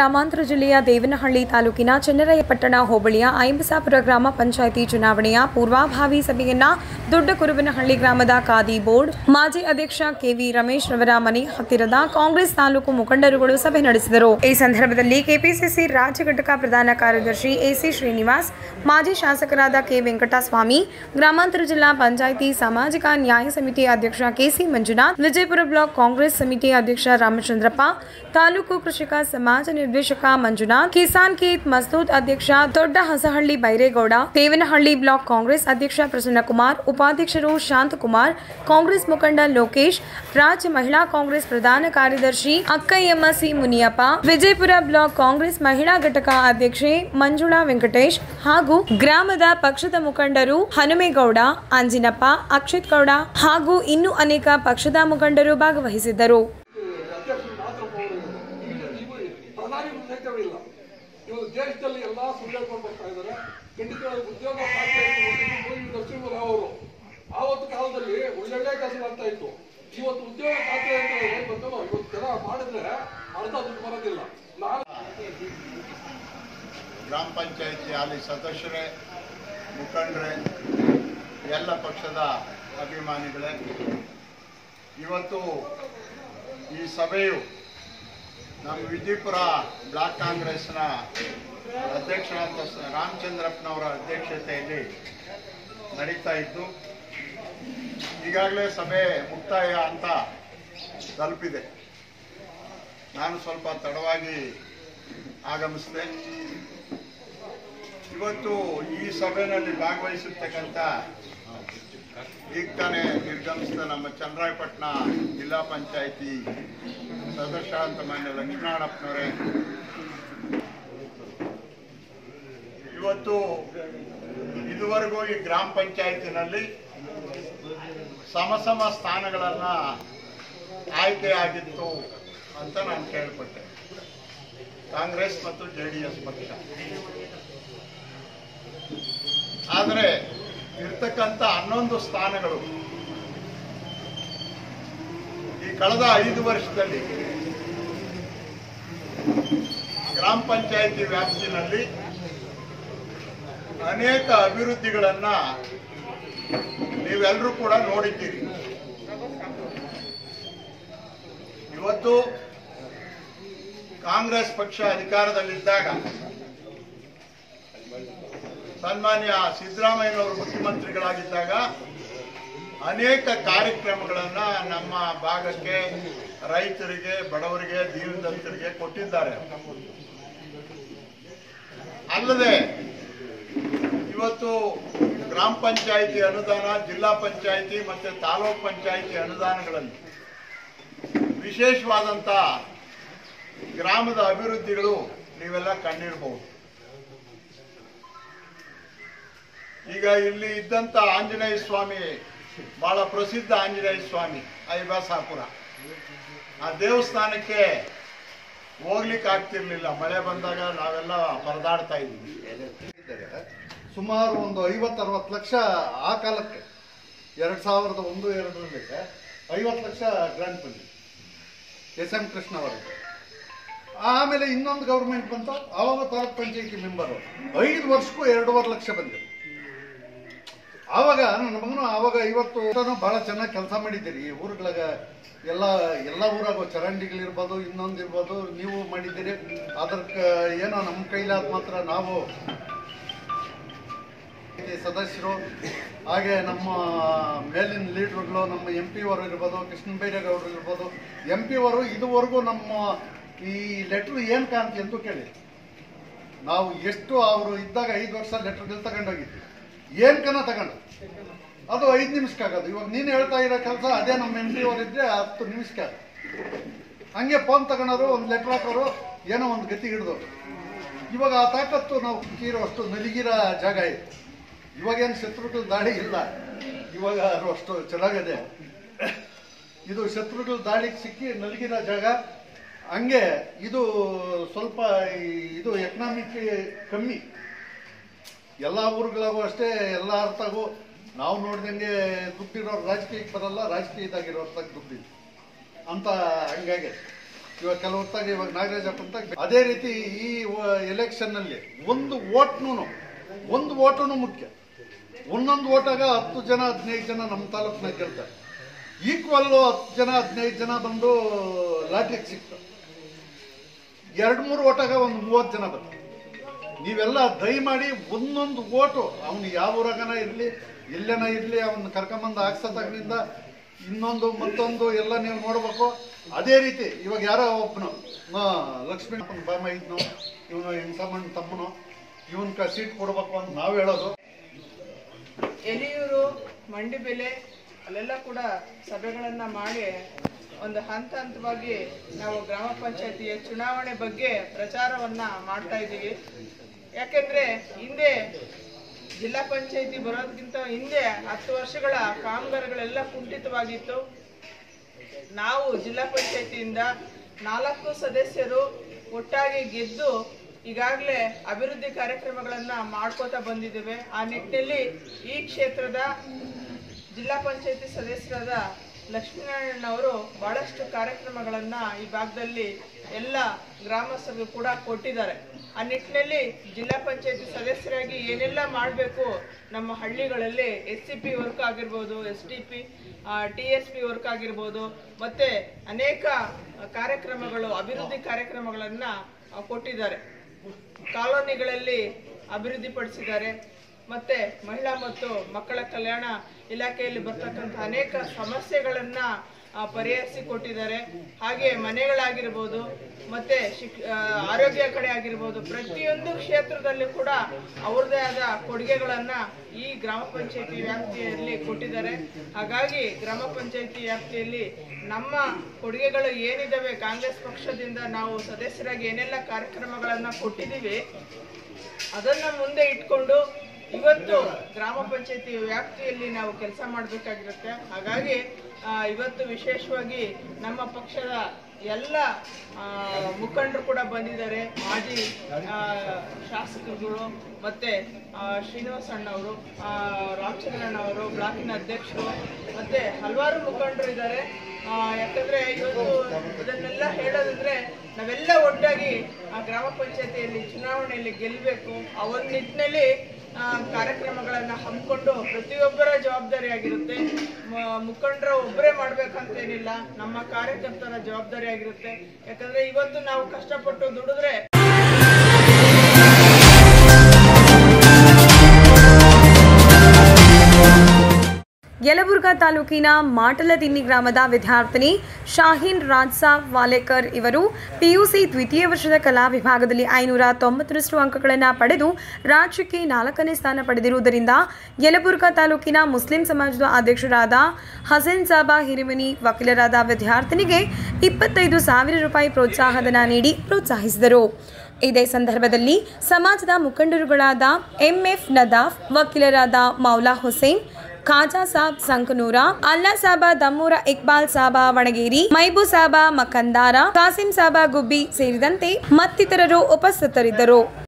ಗ್ರಾಮಾಂತರ ಜಿಲ್ಲೆಯ ದೇವನಹಳ್ಳಿ ತಾಲೂಕಿನ ಚನ್ನರಾಯಪಟ್ಟಣ ಹೋಬಳಿಯ ಐಂಬಸಾಪುರ ಗ್ರಾಮ ಪಂಚಾಯಿತಿ ಚುನಾವಣೆಯ ಪೂರ್ವಭಾವಿ ಸಭೆಯನ್ನ ದೊಡ್ಡಕುರುಬನಹಳ್ಳಿ ಗ್ರಾಮದ ಖಾದಿ ಬೋರ್ಡ್ ಮಾಜಿ ಅಧ್ಯಕ್ಷ ಕೆವಿ ರಮೇಶ್ ರವರ ಮನೆ ಹತ್ತಿರದ ಕಾಂಗ್ರೆಸ್ ತಾಲೂಕು ಮುಖಂಡರುಗಳು ಸಭೆ ನಡೆಸಿದರು ಈ ಸಂದರ್ಭದಲ್ಲಿ ಕೆಪಿಸಿಸಿ ರಾಜ್ಯ ಘಟಕ ಪ್ರಧಾನ ಕಾರ್ಯದರ್ಶಿ ಎಸಿ ಶ್ರೀನಿವಾಸ್ ಮಾಜಿ ಶಾಸಕರಾದ ಕೆ ವೆಂಕಟಸ್ವಾಮಿ ಗ್ರಾಮಾಂತರ ಜಿಲ್ಲಾ ಪಂಚಾಯಿತಿ ಸಾಮಾಜಿಕ ನ್ಯಾಯ ಸಮಿತಿ ಅಧ್ಯಕ್ಷ ಕೆಸಿ ಮಂಜುನಾಥ್ ವಿಜಯಪುರ ಬ್ಲಾಕ್ ಕಾಂಗ್ರೆಸ್ ಸಮಿತಿ ಅಧ್ಯಕ್ಷ ರಾಮಚಂದ್ರಪ್ಪ ತಾಲೂಕು ಕೃಷಿಕ ಸಮಾಜ ನಿರ್ದೇಶಕ ಮಂಜುನಾಥ್ ಕಿಸಾನ್ ಕೀತ್ ಮಸ್ತೂದ್ ಅಧ್ಯಕ್ಷ ದೊಡ್ಡ ಹಸಹಳ್ಳಿ ಬೈರೇಗೌಡ ದೇವನಹಳ್ಳಿ ಬ್ಲಾಕ್ ಕಾಂಗ್ರೆಸ್ ಅಧ್ಯಕ್ಷ ಪ್ರಸನ್ನಕುಮಾರ್ ಉಪಾಧ್ಯಕ್ಷರು ಶಾಂತಕುಮಾರ್ ಕಾಂಗ್ರೆಸ್ ಮುಖಂಡ ಲೋಕೇಶ್ ರಾಜ್ಯ ಮಹಿಳಾ ಕಾಂಗ್ರೆಸ್ ಪ್ರಧಾನ ಕಾರ್ಯದರ್ಶಿ ಅಕ್ಕಯ್ಯಮ್ಮ ಸಿ ಮುನಿಯಪ್ಪ ವಿಜಯಪುರ ಬ್ಲಾಕ್ ಕಾಂಗ್ರೆಸ್ ಮಹಿಳಾ ಘಟಕ ಅಧ್ಯಕ್ಷೆ ಮಂಜುಳಾ ವೆಂಕಟೇಶ್ ಹಾಗೂ ಗ್ರಾಮದ ಪಕ್ಷದ ಮುಖಂಡರು ಹನುಮೇಗೌಡ ಅಂಜಿನಪ್ಪ ಅಕ್ಷಿತ್ ಗೌಡ ಹಾಗೂ ಇನ್ನೂ ಅನೇಕ ಪಕ್ಷದ ಮುಖಂಡರು ಭಾಗವಹಿಸಿದ್ದರು ಅಧ್ಯಕ್ಷರು ಮಾತ್ರ ಪೌರರು ಈಗ ನೀವು ಪ್ರಧಾನಿ ಸಹಿತವಿಲ್ಲ ಇವರು ದೇಶದಲ್ಲಿ ಎಲ್ಲಾ ಸುಳ್ಳು ಹೇಳ್ಕೊಂಡು ಬರ್ತಾ ಇದ್ದಾರೆ ಖಂಡಿತವಾಗಿ ಉದ್ಯೋಗ ಖಾತೆ ಮೋದಿ ನರಸಿಂಹರಾವ್ ಅವರು ಆವತ್ತು ಕಾಲದಲ್ಲಿ ಒಳ್ಳೊಳ್ಳೆ ಕೆಲಸ ಮಾಡ್ತಾ ಇತ್ತು ಇವತ್ತು ಉದ್ಯೋಗ ಖಾತೆ ಅಂತ ಏನ್ ಬಂದೋ ಇವತ್ತು ಜನ ಮಾಡಿದ್ರೆ ಅರ್ಧ ದುಡ್ಡು ಬರೋದಿಲ್ಲ ನಾನು ಗ್ರಾಮ ಪಂಚಾಯತಿ ಅಲ್ಲಿ ಸದಸ್ಯರೇ ಮುಖಂಡರೇ ಎಲ್ಲ ಪಕ್ಷದ ಅಭಿಮಾನಿಗಳೇ ಇವತ್ತು ಈ ಸಭೆಯು ನಮ್ಮ ವಿಜಯಪುರ ಬ್ಲಾಕ್ ಕಾಂಗ್ರೆಸ್ನ ಅಧ್ಯಕ್ಷರಾದ ಸ- ರಾಮಚಂದ್ರಪ್ಪನವರ ಅಧ್ಯಕ್ಷತೆಯಲ್ಲಿ ನಡೀತಾ ಇದ್ದು ಈಗಾಗಲೇ ಸಭೆ ಮುಕ್ತಾಯ ಅಂತ ತಲುಪಿದೆ ನಾನು ಸ್ವಲ್ಪ ತಡವಾಗಿ ಆಗಮಿಸಿದೆ ಇವತ್ತು ಈ ಸಭೆಯಲ್ಲಿ ಭಾಗವಹಿಸಿರ್ತಕ್ಕಂಥ ಈಗ ತಾನೇ ನಿರ್ಗಮಿಸಿದ ನಮ್ಮ ಚನ್ನರಾಯಪಟ್ಟಣ ಜಿಲ್ಲಾ ಪಂಚಾಯಿತಿ ಸದಸ್ಯ ಅಂತ ಮಾನ್ಯ ಲಕ್ಷ್ಮಣಪ್ಪನವರೇ ಇವತ್ತು ಇದುವರೆಗೂ ಈ ಗ್ರಾಮ ಪಂಚಾಯತಿನಲ್ಲಿ ಸಮ ಸಮ ಸ್ಥಾನಗಳನ್ನ ಆಯ್ಕೆಯಾಗಿತ್ತು ಅಂತ ನಾನು ಕೇಳ್ಪಟ್ಟೆ ಕಾಂಗ್ರೆಸ್ ಮತ್ತು ಜೆ ಡಿ ಎಸ್ ಪಕ್ಷ ಆದರೆ ಇರ್ತಕ್ಕಂಥ ಹನ್ನೊಂದು ಸ್ಥಾನಗಳು ಈ ಕಳೆದ ಐದು ವರ್ಷದಲ್ಲಿ ಗ್ರಾಮ ಪಂಚಾಯಿತಿ ವ್ಯಾಪ್ತಿನಲ್ಲಿ ಅನೇಕ ಅಭಿವೃದ್ಧಿಗಳನ್ನ ನೀವೆಲ್ಲರೂ ಕೂಡ ನೋಡಿದ್ದೀರಿ ಇವತ್ತು ಕಾಂಗ್ರೆಸ್ ಪಕ್ಷ ಅಧಿಕಾರದಲ್ಲಿದ್ದಾಗ ಸನ್ಮಾನ್ಯ ಸಿದ್ದರಾಮಯ್ಯನವರು ಮುಖ್ಯಮಂತ್ರಿಗಳಾಗಿದ್ದಾಗ ಅನೇಕ ಕಾರ್ಯಕ್ರಮಗಳನ್ನ ನಮ್ಮ ಭಾಗಕ್ಕೆ ರೈತರಿಗೆ ಬಡವರಿಗೆ ದೀನದಲಿತರಿಗೆ ಕೊಟ್ಟಿದ್ದಾರೆ ಅಲ್ಲದೆ ಇವತ್ತು ಗ್ರಾಮ ಪಂಚಾಯಿತಿ ಅನುದಾನ ಜಿಲ್ಲಾ ಪಂಚಾಯಿತಿ ಮತ್ತೆ ತಾಲೂಕ್ ಪಂಚಾಯಿತಿ ಅನುದಾನಗಳಲ್ಲಿ ವಿಶೇಷವಾದಂತ ಗ್ರಾಮದ ಅಭಿವೃದ್ಧಿಗಳು ನೀವೆಲ್ಲ ಕಂಡಿರಬಹುದು ಈಗ ಇಲ್ಲಿ ಇದ್ದಂತ ಆಂಜನೇಯ ಸ್ವಾಮಿ ಬಹಳ ಪ್ರಸಿದ್ಧ ಆಂಜನೇಯ ಸ್ವಾಮಿ ಐಬಾಸಾಪುರ ಆ ದೇವಸ್ಥಾನಕ್ಕೆ ಹೋಗ್ಲಿಕ್ಕೆ ಆಗ್ತಿರ್ಲಿಲ್ಲ ಮಳೆ ಬಂದಾಗ ನಾವೆಲ್ಲ ಪರದಾಡ್ತಾ ಇದ್ವಿ ಇದ್ದಾರೆ. ಸುಮಾರು ಒಂದು ಐವತ್ತು ಅರವತ್ತು ಲಕ್ಷ ಆ ಕಾಲಕ್ಕೆ ಎರಡು ಸಾವಿರದ ಒಂದು ಎರಡರಲ್ಲಿ ಐವತ್ತು ಲಕ್ಷ ಗ್ರಾಂಟ್ ಬಂದಿದೆ ಎಸ್ ಎಂ ಕೃಷ್ಣ ಅವರಿಗೆ ಆಮೇಲೆ ಇನ್ನೊಂದು ಗೌರ್ಮೆಂಟ್ ಬಂತು ಅವಾಗ ತಾಲೂಕ್ ಪಂಚಾಯತಿ ಮೆಂಬರು ಐದು ವರ್ಷಕ್ಕೂ ಎರಡೂವರೆ ಲಕ್ಷ ಬಂದಿದೆ ಆವಾಗ ನನ್ನ ಮಗನು ಆವಾಗ ಇವತ್ತು ಬಹಳ ಚೆನ್ನಾಗಿ ಕೆಲಸ ಮಾಡಿದ್ದೀರಿ ಈ ಊರುಗಳಾಗ ಎಲ್ಲ ಎಲ್ಲ ಊರಾಗ ಚರಂಡಿಗಳಿರ್ಬೋದು ಇನ್ನೊಂದು ಇರ್ಬೋದು ನೀವು ಮಾಡಿದ್ದೀರಿ ಅದಕ್ಕೆ ಏನೋ ನಮ್ಮ ಕೈಲಾದ ಮಾತ್ರ ನಾವು ಈ ಸದಸ್ಯರು ಹಾಗೆ ನಮ್ಮ ಮೇಲಿನ ಲೀಡರ್ಗಳು ನಮ್ಮ ಎಂ ಪಿ ಅವರು ಇರ್ಬೋದು ಕೃಷ್ಣ ಬೈರೇಗೌಡರು ಇರ್ಬೋದು ಎಂ ಪಿ ಅವರು ಇದುವರೆಗೂ ನಮ್ಮ ಈ ಲೆಟ್ರ್ ಏನು ಕಾಣ್ತಿ ಎಂದು ಕೇಳಿ ನಾವು ಎಷ್ಟು ಅವರು ಇದ್ದಾಗ ಐದು ವರ್ಷ ಲೆಟರ್ಗಳು ತಗೊಂಡೋಗಿದ್ವಿ ಏನ್ ಕನ ತಗೊಂಡು ಅದು ಐದು ನಿಮಿಷಕ್ಕೆ ಆಗೋದು ಇವಾಗ ನೀನು ಹೇಳ್ತಾ ಇರೋ ಕೆಲಸ ಅದೇ ನಮ್ಮ ಎಂ ಪಿ ಅವರಿದ್ರೆ ಹತ್ತು ನಿಮಿಷಕ್ಕೆ ಆಗೋದು. ಹಂಗೆ ಫೋನ್ ತಗೊಳೋರು ಒಂದು ಲೆಟರ್ ಹಾಕೋರು ಏನೋ ಒಂದು ಗತಿ ಹಿಡಿದವರು ಇವಾಗ ಆ ತಾಕತ್ತು ನಾವು ಕಿರೋ ಅಷ್ಟು ನಲಿಗಿರೋ ಜಾಗ ಇದೆ ಇವಾಗೇನು ಶತ್ರುಗಳ ದಾಳಿ ಇಲ್ಲ ಇವಾಗ ಅದು ಅಷ್ಟು ಚೆನ್ನಾಗಿದೆ ಇದು ಶತ್ರುಗಳ ದಾಳಿಗೆ ಸಿಕ್ಕಿ ನಲಗಿರೋ ಜಾಗ ಹಂಗೆ ಇದು ಸ್ವಲ್ಪ ಈ- ಇದು ಎಕನಾಮಿಕ್ ಕಮ್ಮಿ ಎಲ್ಲ ಊರುಗಳಿಗೂ ಅಷ್ಟೇ ಎಲ್ಲ ಅರ್ಥಗೂ ನಾವು ನೋಡ್ದಂಗೆ ದುಡ್ಡಿರೋರು ರಾಜಕೀಯಕ್ಕೆ ಬರಲ್ಲ ರಾಜಕೀಯದಾಗಿರೋರ್ತಾಗ ದುಡ್ಡಿಲ್ಲ ಅಂತ ಹಂಗಾಗಿ ಇವಾಗ ಕೆಲವು ಹೊತ್ತಾಗ ಇವಾಗ ನಾಗರಾಜಪ್ಪ ಅಂತ ಅದೇ ರೀತಿ ಈ ಎಲೆಕ್ಷನ್ ನಲ್ಲಿ ಒಂದು ಓಟ್ನು ಒಂದು ಓಟನು ಮುಖ್ಯ ಒಂದೊಂದು ಓಟಾಗ ಹತ್ತು ಜನ ಹದಿನೈದು ಜನ ನಮ್ಮ ತಾಲೂಕಿನಾಗ ಗೆಲ್ತಾರೆ ಈಕ್ವಲ್ ಹತ್ತು ಜನ ಹದಿನೈದು ಜನ ಬಂದು ಲಾಟ್ರಿಗೆ ಸಿಗ್ತಾರೆ ಎರಡು ಮೂರು ಓಟಾಗ ಒಂದು ಮೂವತ್ತು ಜನ ಬರ್ತಾರೆ ನೀವೆಲ್ಲ ದಯಮಾಡಿ ಒಂದೊಂದು ಓಟು ಅವನು ಯಾವ ಊರಾಗನ ಇರಲಿ ಎಲ್ಲೇನ ಇರಲಿ ಅವನ್ನ ಕರ್ಕೊಂಬಂದು ಹಾಕ್ಸತ್ತಾಗಿನಿಂದ ಇನ್ನೊಂದು ಮತ್ತೊಂದು ಎಲ್ಲ ನೀವು ನೋಡ್ಬೇಕು ಅದೇ ರೀತಿ ಇವಾಗ ಯಾರೋ ಒಬ್ಬನು ಲಕ್ಷ್ಮೀಪ್ಪನ ಬಾಮ ಇದ್ನು ಇವನು ಹೆಂಗಸಮ್ಮನ ತಮ್ಮನು ಇವನ್ ಕ ಸೀಟ್ ಕೊಡ್ಬೇಕು ಅಂತ ನಾವು ಹೇಳೋದು ಎಲಿಯೂರು ಮಂಡಿಬೆಲೆ ಅಲ್ಲೆಲ್ಲ ಕೂಡ ಸಭೆಗಳನ್ನ ಮಾಡಿ ಒಂದು ಹಂತ ಹಂತವಾಗಿ ನಾವು ಗ್ರಾಮ ಪಂಚಾಯತಿಯ ಚುನಾವಣೆ ಬಗ್ಗೆ ಪ್ರಚಾರವನ್ನ ಮಾಡ್ತಾ ಇದ್ದೀವಿ ಯಾಕೆಂದ್ರೆ ಹಿಂದೆ ಜಿಲ್ಲಾ ಪಂಚಾಯತಿ ಬರೋದಕ್ಕಿಂತ ಹಿಂದೆ ಹತ್ತು ವರ್ಷಗಳ ಕಾಮಗಾರಿಗಳೆಲ್ಲ ಕುಂಠಿತವಾಗಿತ್ತು ನಾವು ಜಿಲ್ಲಾ ಪಂಚಾಯತಿಯಿಂದ ನಾಲ್ಕು ಸದಸ್ಯರು ಒಟ್ಟಾಗಿ ಗೆದ್ದು ಈಗಾಗಲೇ ಅಭಿವೃದ್ಧಿ ಕಾರ್ಯಕ್ರಮಗಳನ್ನ ಮಾಡ್ಕೋತಾ ಬಂದಿದ್ದೇವೆ ಆ ನಿಟ್ಟಿನಲ್ಲಿ ಈ ಕ್ಷೇತ್ರದ ಜಿಲ್ಲಾ ಪಂಚಾಯತಿ ಸದಸ್ಯರಾದ ಲಕ್ಷ್ಮೀನಾರಾಯಣವರು ಬಹಳಷ್ಟು ಕಾರ್ಯಕ್ರಮಗಳನ್ನ ಈ ಭಾಗದಲ್ಲಿ ಎಲ್ಲ ಗ್ರಾಮಸ್ಥರು ಕೂಡ ಕೊಟ್ಟಿದ್ದಾರೆ ಆ ನಿಟ್ಟಿನಲ್ಲಿ ಜಿಲ್ಲಾ ಪಂಚಾಯತಿ ಸದಸ್ಯರಾಗಿ ಏನೆಲ್ಲ ಮಾಡಬೇಕು ನಮ್ಮ ಹಳ್ಳಿಗಳಲ್ಲಿ ಎಸ್ ಸಿ ಪಿ ವರ್ಕ್ ಆಗಿರ್ಬೋದು S T P T S P work ಆಗಿರ್ಬೋದು ಮತ್ತೆ ಅನೇಕ ಕಾರ್ಯಕ್ರಮಗಳು ಅಭಿವೃದ್ಧಿ ಕಾರ್ಯಕ್ರಮಗಳನ್ನ ಆ, ಕೊಟ್ಟಿದ್ದಾರೆ ಕಾಲೋನಿಗಳಲ್ಲಿ ಅಭಿವೃದ್ಧಿಪಡಿಸಿದ್ದಾರೆ ಮತ್ತೆ ಮಹಿಳಾ ಮತ್ತು ಮಕ್ಕಳ ಕಲ್ಯಾಣ ಇಲಾಖೆಯಲ್ಲಿ ಬರ್ತಕ್ಕಂಥ ಅನೇಕ ಸಮಸ್ಯೆಗಳನ್ನ ಆ, ಪರಿಹರಿಸಿ ಕೊಟ್ಟಿದ್ದಾರೆ ಹಾಗೆ ಮನೆಗಳಾಗಿರ್ಬೋದು ಮತ್ತೆ ಶಿಕ್ ಆ, ಆರೋಗ್ಯ ಕಡೆ ಆಗಿರ್ಬೋದು ಪ್ರತಿಯೊಂದು ಕ್ಷೇತ್ರದಲ್ಲಿ ಕೂಡ ಅವ್ರದ್ದೇ ಆದ ಕೊಡುಗೆಗಳನ್ನ ಈ ಗ್ರಾಮ ಪಂಚಾಯತಿ ವ್ಯಾಪ್ತಿಯಲ್ಲಿ ಕೊಟ್ಟಿದ್ದಾರೆ ಹಾಗಾಗಿ ಗ್ರಾಮ ಪಂಚಾಯತಿ ವ್ಯಾಪ್ತಿಯಲ್ಲಿ ನಮ್ಮ ಕೊಡುಗೆಗಳು ಏನಿದಾವೆ ಕಾಂಗ್ರೆಸ್ ಪಕ್ಷದಿಂದ ನಾವು ಸದಸ್ಯರಾಗಿ ಏನೆಲ್ಲ ಕಾರ್ಯಕ್ರಮಗಳನ್ನ ಕೊಟ್ಟಿದ್ದೀವಿ ಅದನ್ನ ಮುಂದೆ ಇಟ್ಕೊಂಡು ಇವತ್ತು ಗ್ರಾಮ ಪಂಚಾಯತಿ ವ್ಯಾಪ್ತಿಯಲ್ಲಿ ನಾವು ಕೆಲಸ ಮಾಡಬೇಕಾಗಿರುತ್ತೆ ಹಾಗಾಗಿ ಆ, ಇವತ್ತು ವಿಶೇಷವಾಗಿ ನಮ್ಮ ಪಕ್ಷದ ಎಲ್ಲ ಆ, ಮುಖಂಡರು ಕೂಡ ಬಂದಿದ್ದಾರೆ ಮಾಜಿ ಆ, ಶಾಸಕರುಗಳು ಮತ್ತೆ ಆ, ಶ್ರೀನಿವಾಸ್ ಅಣ್ಣವರು ಆ, ರಾಮಚಂದ್ರಣ್ಣವರು ಬ್ಲಾಕಿನ ಅಧ್ಯಕ್ಷರು ಮತ್ತೆ ಹಲವಾರು ಮುಖಂಡರು ಇದ್ದಾರೆ ಆ, ಯಾಕಂದ್ರೆ ಇವತ್ತು ಇದನ್ನೆಲ್ಲ ಹೇಳೋದಂದ್ರೆ ನಾವೆಲ್ಲ ಒಟ್ಟಾಗಿ ಆ ಗ್ರಾಮ ಪಂಚಾಯತಿಯಲ್ಲಿ ಚುನಾವಣೆಯಲ್ಲಿ ಗೆಲ್ಲಬೇಕು ಆ ಒಂದು ನಿಟ್ಟಿನಲ್ಲಿ ಆ, ಕಾರ್ಯಕ್ರಮಗಳನ್ನ ಹಮ್ಮಿಕೊಂಡು ಪ್ರತಿಯೊಬ್ಬರ ಜವಾಬ್ದಾರಿ ಆಗಿರುತ್ತೆ ಮ- ಮುಖಂಡರ ಒಬ್ಬರೇ ಮಾಡ್ಬೇಕಂತೇನಿಲ್ಲ ನಮ್ಮ ಕಾರ್ಯಕರ್ತರ ಜವಾಬ್ದಾರಿ ಆಗಿರುತ್ತೆ ಯಾಕಂದ್ರೆ ಇವತ್ತು ನಾವು ಕಷ್ಟಪಟ್ಟು ದುಡಿದ್ರೆ ಯಲಬುರ್ಗಾ ತಾಲೂಕಿನ ಮಾಟಲದಿನ್ನಿ ಗ್ರಾಮದ ವಿದ್ಯಾರ್ಥಿನಿ ಶಾಹೀನ್ ರಾಜ್ಸಾ ವಾಲೇಕರ್ ಇವರು ಪಿಯುಸಿ ದ್ವಿತೀಯ ವರ್ಷದ ಕಲಾ ವಿಭಾಗದಲ್ಲಿ ಐನೂರ ತೊಂಬತ್ತರಷ್ಟು ಅಂಕಗಳನ್ನು ಪಡೆದು ರಾಜ್ಯಕ್ಕೆ ನಾಲ್ಕನೇ ಸ್ಥಾನ ಪಡೆದಿರುವುದರಿಂದ ಯಲಬುರ್ಗಾ ತಾಲೂಕಿನ ಮುಸ್ಲಿಂ ಸಮಾಜದ ಅಧ್ಯಕ್ಷರಾದ ಹಸನ್ ಸಾಬಾ ಹಿರಿಮನಿ ವಕೀಲರಾದ ವಿದ್ಯಾರ್ಥಿನಿಗೆ ಇಪ್ಪತ್ತೈದು ಸಾವಿರ ರೂಪಾಯಿ ಪ್ರೋತ್ಸಾಹಧನ ನೀಡಿ ಪ್ರೋತ್ಸಾಹಿಸಿದರು ಇದೇ ಸಂದರ್ಭದಲ್ಲಿ ಸಮಾಜದ ಮುಖಂಡರುಗಳಾದ ಎಂಎಫ್ ನದಾಫ್ ವಕೀಲರಾದ ಮೌಲಾ ಹುಸೇನ್ ಖಾಜಾ ಸಾಬ್ ಸಂಕನೂರ ಅಲ್ಲಾ ಸಾಬ ದಮ್ಮೂರ ಇಕ್ಬಾಲ್ ಸಾಬ ವಣಗೇರಿ ಮೈಬು ಸಾಬ ಮಕಂದಾರ ಕಾಸಿಂ ಸಾಬ ಗುಬ್ಬಿ ಸೇರಿದಂತೆ ಮತ್ತಿತರರು ಉಪಸ್ಥಿತರಿದ್ದರು